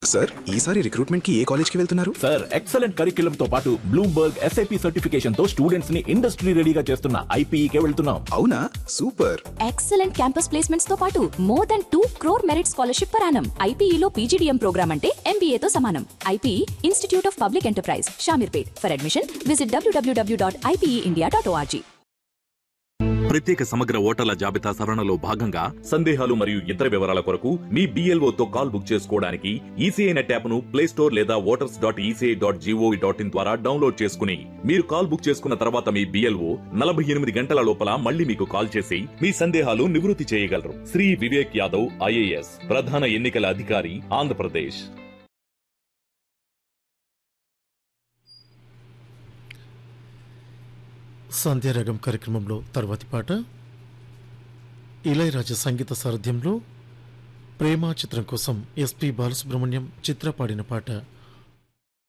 sir ఈసారి recruitment కి ఏ college కి వెళ్తున్నారు సార్ ఎక్సలెంట్ కరిక్యులం తో పాటు బ్లూంబర్గ్ ఎస్ఐపి సర్టిఫికేషన్ తో స్టూడెంట్స్ ని ఇండస్ట్రీ రెడీగా చేస్తున్న ఐపీఈకే వెళ్తున్నాం అవునా సూపర్ ఎక్సలెంట్ క్యాంపస్ ప్లేస్మెంట్స్ తో పాటు more than two crore merit scholarship పరానం ఐపీఈలో పీజీడీఎం ప్రోగ్రామ్ అంటే MBA తో సమానం IPE institute of public enterprise Shamirpet for admission visit WWW dot IPE dot ORG ప్రత్యేక సమగ్ర ఓటర్ల జాబితా సవరణలో భాగంగా సందేహాలు మరియు ఇతర వివరాల కొరకు మీ BLO తో కాల్ బుక్ చేసుకోవడానికి ఈసీఐ నెట్ యాప్ ను ప్లే స్టోర్ లేదా voters dot ECI dot GOV dot in ద్వారా డౌన్లోడ్ చేసుకుని మీరు కాల్ బుక్ చేసుకున్న తర్వాత మీ బిఎల్ఓ నలభై ఎనిమిది గంటల లోపల మళ్ళీ మీకు కాల్ చేసి మీ సందేహాలు నివృత్తి చేయగలరు శ్రీ వివేక్ యాదవ్ ఐఏఎస్ ప్రధాన ఎన్నికల అధికారి ఆంధ్రప్రదేశ్ సంధ్యారాగం కార్యక్రమంలో తర్వాతి పాట ఇళయరాజా సంగీత సారథ్యంలో ప్రేమ చిత్రం కోసం ఎస్పి బాలసుబ్రహ్మణ్యం చిత్ర పాడిన పాట